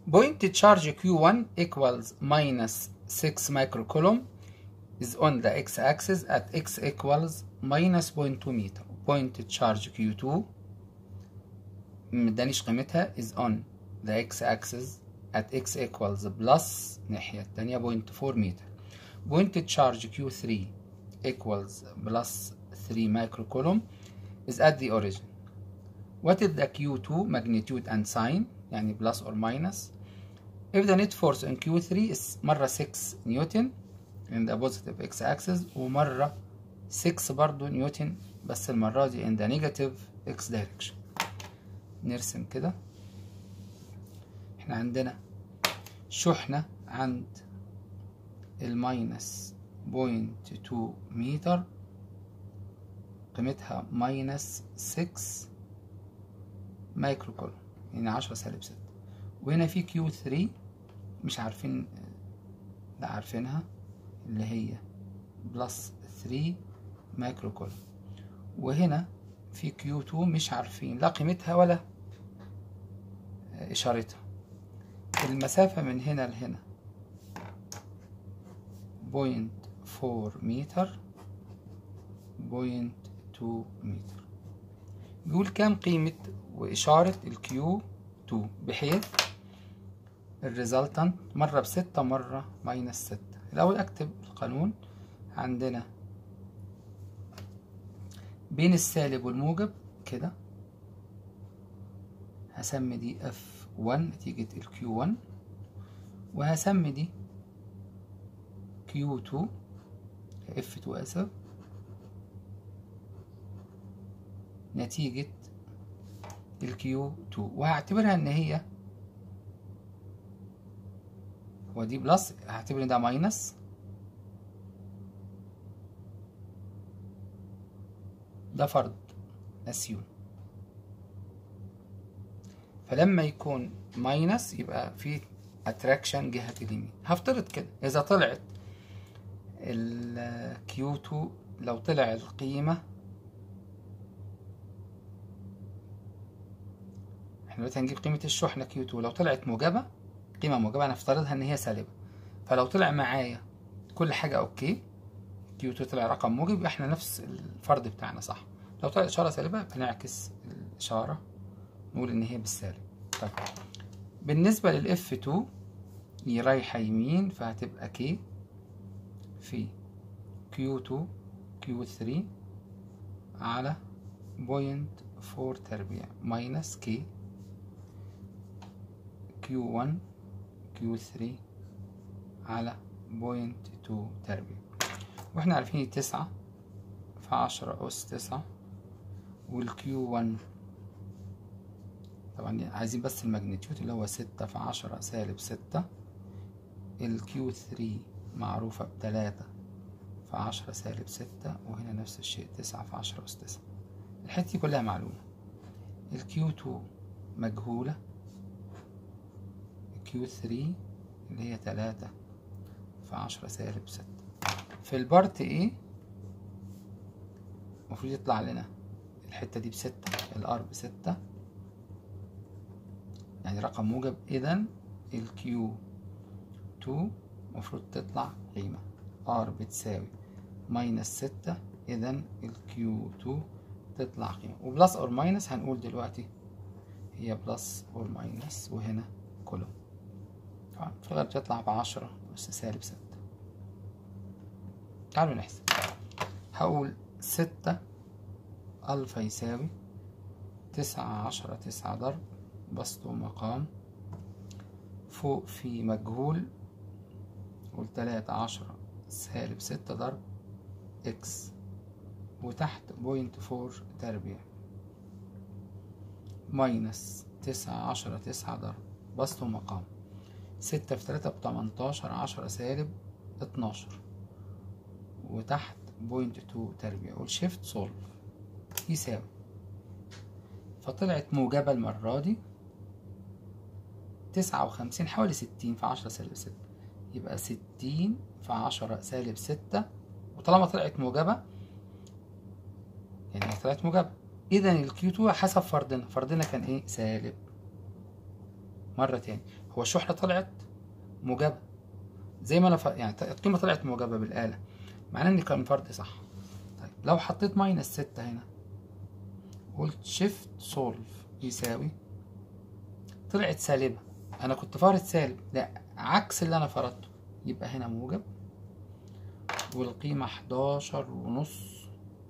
point charge Q1 equals minus 6 microcoulomb is on the x-axis at x equals minus 0.2 meter point charge Q2 مدانيش قيمتها is on the x-axis at x equals plus الناحية التانية 0.4 متر point charge Q3 equals plus 3 microcoulomb is at the origin what is the Q2 magnitude and sign يعني plus or minus if the net force on Q3 is مرة 6 نيوتن in the positive x axis ومرة 6 برضو نيوتن بس المرة دي in the negative x direction نرسم كده احنا عندنا شحنة عند الماينس بوينت تو متر قيمتها ماينس 6 مايكرو كولوم يعني عشرة سالب ستة وهنا في كيو 3 مش عارفين لا عارفينها اللي هي بلس 3 مايكرو كولوم وهنا في كيو 2 مش عارفين لا قيمتها ولا إشارتها المسافة من هنا لهنا بوينت فور متر بوينت تو متر بيقول كام قيمة وإشارة الكيو 2 بحيث الريزلتنت مرة بستة مرة ماينس ستة الأول أكتب القانون عندنا بين السالب والموجب كده هسمي دي اف 1 نتيجة الكيو 1 وهسمي دي كيو 2 اف 2 اسف نتيجة الكيو 2 وهعتبرها ان هي هو دي بلس هعتبر ان ده ماينس ده فرض اسيوم فلما يكون ماينس يبقى في اتراكشن جهة اليمين هفترض كده اذا طلعت الكيو 2 لو طلع القيمة احنا دلوقتي هنجيب قيمة الشحنة كيو 2 لو طلعت موجبة قيمة موجبة هنفترضها ان هي سالبة فلو طلع معايا كل حاجة اوكي كيو 2 طلع رقم موجب يبقى احنا نفس الفرض بتاعنا صح لو طلعت اشارة سالبة بنعكس الاشارة نقول ان هي بالسالب طيب بالنسبة للاف 2 هي رايحة يمين فهتبقى كي في كيو 2 كيو 3 على بوينت فور تربيع ماينس كي كيو 1 كيو 3 على بوينت تو تربيع واحنا عارفين تسعة في عشرة أس تسعة والكيو 1 طبعا عايزين بس الماجنتيود اللي هو ستة في عشرة سالب ستة الكيو 3 معروفة بتلاتة في عشرة سالب ستة وهنا نفس الشيء تسعة في عشرة أس تسعة الحتة دي كلها معلومة الكيو 2 مجهولة الكيو 3 اللي هي تلاتة في عشرة سالب ستة في البارت ايه المفروض يطلع لنا الحتة دي بستة الار بستة يعني رقم موجب اذا الكيو 2 المفروض تطلع قيمة ار بتساوي ماينس ستة اذا الكيو 2 تطلع قيمة وبلس اور ماينس هنقول دلوقتي هي بلس اور ماينس وهنا كولوم طبعا في الغالب تطلع بعشرة بس سالب ستة تعالوا نحسب هقول ستة ألفا يساوي تسعة عشرة تسعة ضرب بسط ومقام فوق في مجهول قول تلاتة عشرة سالب ستة ضرب اكس وتحت بوينت فور تربيع ماينس تسعة عشرة تسعة ضرب بسط ومقام ستة في تلاتة بتمنتاشر عشرة سالب اتناشر وتحت بوينت تو تربيع والشيفت سولف يساوي فطلعت موجبة المرة دي تسعة وخمسين حوالي ستين في عشرة سالب ستة يبقى ستين في عشرة سالب ستة وطالما طلعت موجبة يعني طلعت موجبة إذا الكيو 2 حسب فرضنا فرضنا كان إيه سالب مرة تاني هو الشحنة طلعت موجبة زي ما انا ف... يعني القيمة طلعت موجبة بالآلة معناه ان كان فرض صح طيب لو حطيت ماينس ستة هنا قلت شيفت سولف يساوي طلعت سالبة انا كنت فارض سالب لا عكس اللي انا فرضته يبقى هنا موجب والقيمة حداشر ونص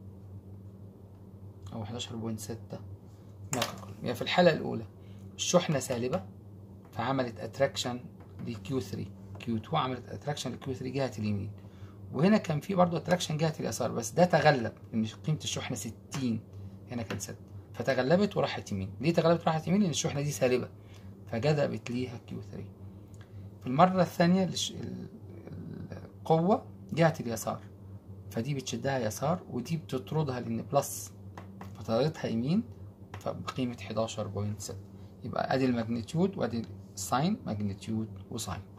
أو حداشر بوينت ستة يعني في الحالة الأولى الشحنة سالبة فعملت اتراكشن لكيو 3 كيو 2 عملت اتراكشن لكيو 3 جهة اليمين وهنا كان في برضه اتراكشن جهة اليسار بس ده تغلب ان قيمة الشحنة 60 هنا كانت 6 فتغلبت وراحت يمين ليه تغلبت وراحت يمين لان الشحنة دي سالبة فجذبت ليها كيو 3 في المرة الثانية القوة جهة اليسار فدي بتشدها يسار ودي بتطردها لان بلس فطردتها يمين فبقيمة 11.6 يبقى ادي الماجنتيود وادي الساين ماجنتيود وساين